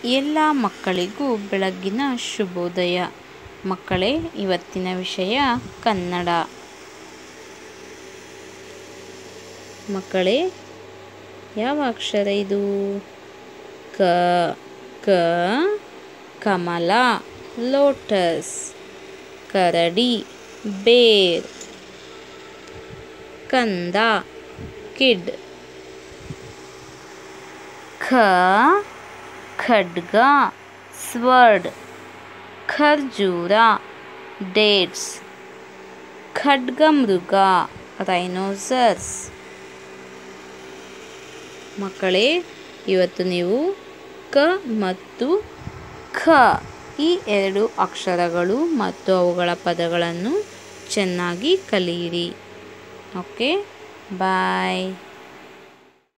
ಎಲ್ಲ ಮಕ್ಕಳಿಗೂ ಬೆಳಗ್ಗಿನ ಶುಭೋದಯ ಮಕ್ಕಳೇ ಇವತ್ತಿನ ವಿಷಯ ಕನ್ನಡ ಮಕ್ಕಳೇ ಯಾವ ಅಕ್ಷರ ಇದು ಕ ಕ ಕಮಲ ಲೋಟಸ್ ಕರಡಿ ಬೇರ್ ಕಂದ ಕಿಡ್ ಖ ಖಡ್ಗ ಸ್ವರ್ಡ್ ಖರ್ಜೂರ ಡೇಟ್ಸ್ ಖಡ್ಗಮೃಗ ರೈನೋಸರ್ಸ್ ಮಕ್ಕಳೇ ಇವತ್ತು ನೀವು ಕ ಮತ್ತು ಖ ಈ ಎರಡು ಅಕ್ಷರಗಳು ಮತ್ತು ಅವುಗಳ ಪದಗಳನ್ನು ಚೆನ್ನಾಗಿ ಕಲಿಯಿರಿ ಓಕೆ ಬಾಯ್